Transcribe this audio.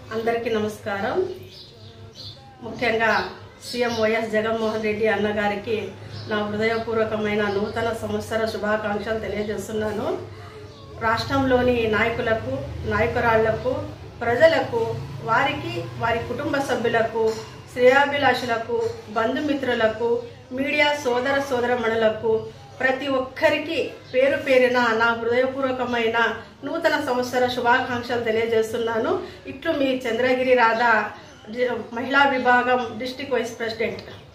అందరికీ నమస్కారం ముఖ్యంగా సీఎం వైఎస్ జగన్మోహన్ రెడ్డి అన్నగారికి నా హృదయపూర్వకమైన నూతన సంవత్సర శుభాకాంక్షలు తెలియజేస్తున్నాను రాష్ట్రంలోని నాయకులకు నాయకురాళ్లకు ప్రజలకు వారికి వారి కుటుంబ సభ్యులకు శ్రేయాభిలాషులకు బంధుమిత్రులకు మీడియా సోదర సోదరమణులకు ప్రతి ఒక్కరికి పేరు పేరిన నా హృదయపూర్వకమైన నూతన సంవత్సర శుభాకాంక్షలు తెలియజేస్తున్నాను ఇట్లు మీ చంద్రగిరి రాధా డి- మహిళా విభాగం డిస్టిక్ వైస్ ప్రెసిడెంట్